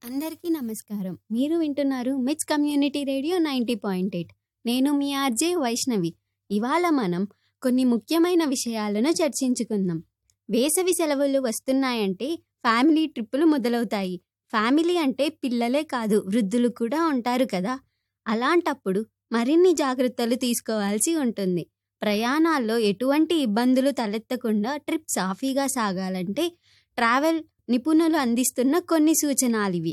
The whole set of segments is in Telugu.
అందరికీ నమస్కారం మీరు వింటున్నారు MITS community radio ninety point eight నేను మీ ఆర్జే వైష్ణవి ఇవాళ మనం కొన్ని ముఖ్యమైన విషయాలను చర్చించుకుందాం వేసవి సెలవులు వస్తున్నాయంటే ఫ్యామిలీ ట్రిప్పులు మొదలవుతాయి ఫ్యామిలీ అంటే పిల్లలే కాదు వృద్ధులు కూడా ఉంటారు కదా అలాంటప్పుడు మరిన్ని జాగ్రత్తలు తీసుకోవాల్సి ఉంటుంది ప్రయాణాల్లో ఎటువంటి ఇబ్బందులు తలెత్తకుండా ట్రిప్ సాఫీగా సాగాలంటే ట్రావెల్ నిపుణులు అందిస్తున్న కొన్ని సూచనలివి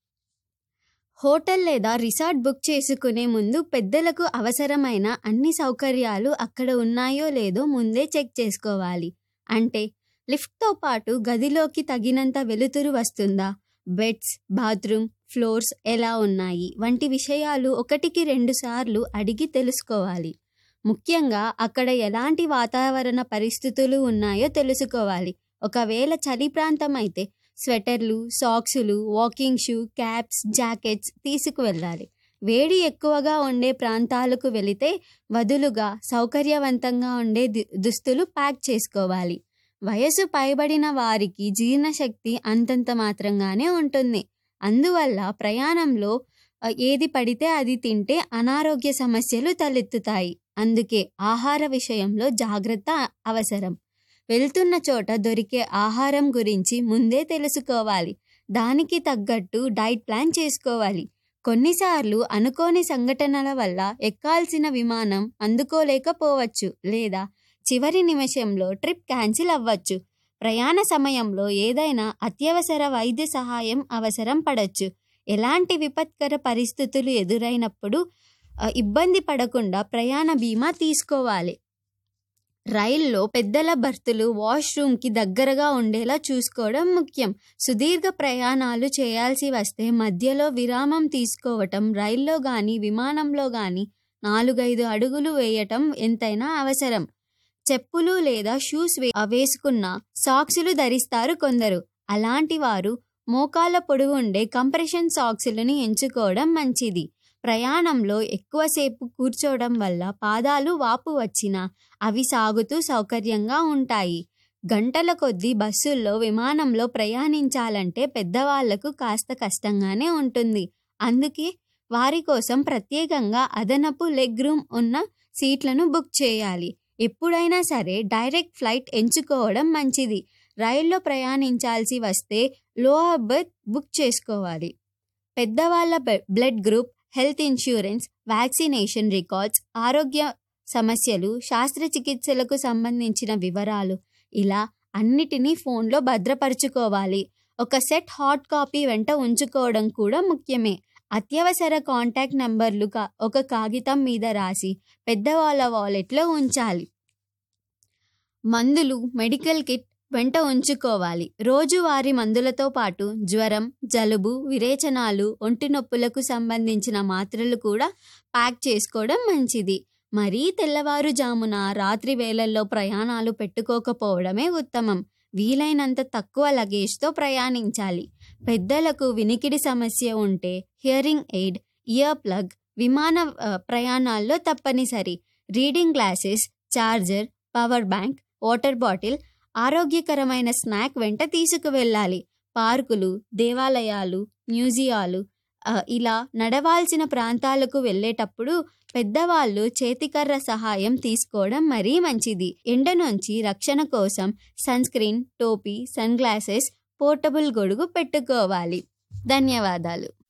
హోటల్ లేదా రిసార్ట్ బుక్ చేసుకునే ముందు పెద్దలకు అవసరమైన అన్ని సౌకర్యాలు అక్కడ ఉన్నాయో లేదో ముందే చెక్ చేసుకోవాలి అంటే లిఫ్ట్తో పాటు గదిలోకి తగినంత వెలుతురు వస్తుందా బెడ్స్ బాత్రూమ్ ఫ్లోర్స్ ఎలా ఉన్నాయి వంటి విషయాలు ఒకటికి రెండు సార్లు అడిగి తెలుసుకోవాలి ముఖ్యంగా అక్కడ ఎలాంటి వాతావరణ పరిస్థితులు ఉన్నాయో తెలుసుకోవాలి ఒకవేళ చలి ప్రాంతం అయితే స్వెటర్లు సాక్సులు వాకింగ్ షూ క్యాప్స్ జాకెట్స్ తీసుకువెళ్ళాలి వేడి ఎక్కువగా ఉండే ప్రాంతాలకు వెళితే వదులుగా సౌకర్యవంతంగా ఉండే దు- దుస్తులు ప్యాక్ చేసుకోవాలి వయసు పైబడిన వారికి జీర్ణశక్తి అంతంత మాత్రంగానే ఉంటుంది అందువల్ల ప్రయాణంలో ఆ, ఏది పడితే అది తింటే అనారోగ్య సమస్యలు తలెత్తుతాయి అందుకే ఆహార విషయంలో జాగ్రత్త అవసరం వెళ్తున్న చోట దొరికే ఆహారం గురించి ముందే తెలుసుకోవాలి దానికి తగ్గట్టు డైట్ ప్లాన్ చేసుకోవాలి కొన్నిసార్లు అనుకోని సంఘటనల వల్ల ఎక్కాల్సిన విమానం అందుకోలేకపోవచ్చు లేదా చివరి నిమిషంలో ట్రిప్ క్యాన్సిల్ అవ్వచ్చు ప్రయాణ సమయంలో ఏదైనా అత్యవసర వైద్య సహాయం అవసరం పడవచ్చు ఎలాంటి విపత్కర పరిస్థితులు ఎదురైనప్పుడు ఆ, ఇబ్బంది పడకుండా ప్రయాణ బీమా తీసుకోవాలి రైల్లో పెద్దల బర్తులు వాష్రూమ్కి దగ్గరగా ఉండేలా చూసుకోవడం ముఖ్యం సుదీర్ఘ ప్రయాణాలు చేయాల్సి వస్తే మధ్యలో విరామం తీసుకోవటం రైల్లో కానీ విమానంలో కానీ నాలుగైదు అడుగులు వేయటం ఎంతైనా అవసరం చెప్పులు లేదా షూస్ వే వేసుకున్న సాక్సులు ధరిస్తారు కొందరు అలాంటి వారు మోకాళ్ళ పొడవు ఉండే కంప్రెషన్ సాక్సులను ఎంచుకోవడం మంచిది ప్రయాణంలో ఎక్కువసేపు కూర్చోవడం వల్ల పాదాలు వాపు వచ్చినా అవి సాగుతూ సౌకర్యంగా ఉంటాయి గంటల కొద్దీ బస్సుల్లో విమానంలో ప్రయాణించాలంటే పెద్దవాళ్లకు కాస్త కష్టంగానే ఉంటుంది అందుకే వారి కోసం ప్రత్యేకంగా అదనపు లెగ్ రూమ్ ఉన్న సీట్లను బుక్ చేయాలి ఎప్పుడైనా సరే డైరెక్ట్ ఫ్లైట్ ఎంచుకోవడం మంచిది రైల్లో ప్రయాణించాల్సి వస్తే లోవర్ బెర్త్ బుక్ చేసుకోవాలి పెద్దవాళ్ళ బె- blood group health insurance vaccination records ఆరోగ్య సమస్యలు శస్త్రచికిత్సలకు సంబంధించిన వివరాలు ఇలా అన్నిటినీ ఫోన్లో భద్రపరుచుకోవాలి ఒక సెట్ హాట్ కాపీ వెంట ఉంచుకోవడం కూడా ముఖ్యమే అత్యవసర కాంటాక్ట్ నంబర్లు కా ఒక కాగితం మీద రాసి పెద్దవాళ్ళ వాలెట్లో ఉంచాలి మందులు మెడికల్ కిట్ వెంట ఉంచుకోవాలి రోజువారీ మందులతో పాటు జ్వరం జలుబు విరేచనాలు ఒంటి నొప్పులకు సంబంధించిన మాత్రలు కూడా ప్యాక్ చేసుకోవడం మంచిది మరీ తెల్లవారుజామున రాత్రి వేళల్లో ప్రయాణాలు పెట్టుకోకపోవడమే ఉత్తమం వీలైనంత తక్కువ లగేజ్తో ప్రయాణించాలి పెద్దలకు వినికిడి సమస్య ఉంటే హియరింగ్ ఎయిడ్ ఇయర్ ప్లగ్ విమాన ఆ, ప్రయాణాల్లో తప్పనిసరి reading glasses charger power bank water bottle ఆరోగ్యకరమైన స్నాక్ వెంట తీసుకువెళ్ళాలి పార్కులు దేవాలయాలు మ్యూజియాలు ఆ, ఇలా నడవాల్సిన ప్రాంతాలకు వెళ్ళేటప్పుడు పెద్దవాళ్ళు చేతికర్ర సహాయం తీసుకోవడం మరీ మంచిది ఎండ నుంచి రక్షణ కోసం సన్ స్క్రీన్ టోపీ సన్ గ్లాసెస్ పోర్టబుల్ గొడుగు పెట్టుకోవాలి ధన్యవాదాలు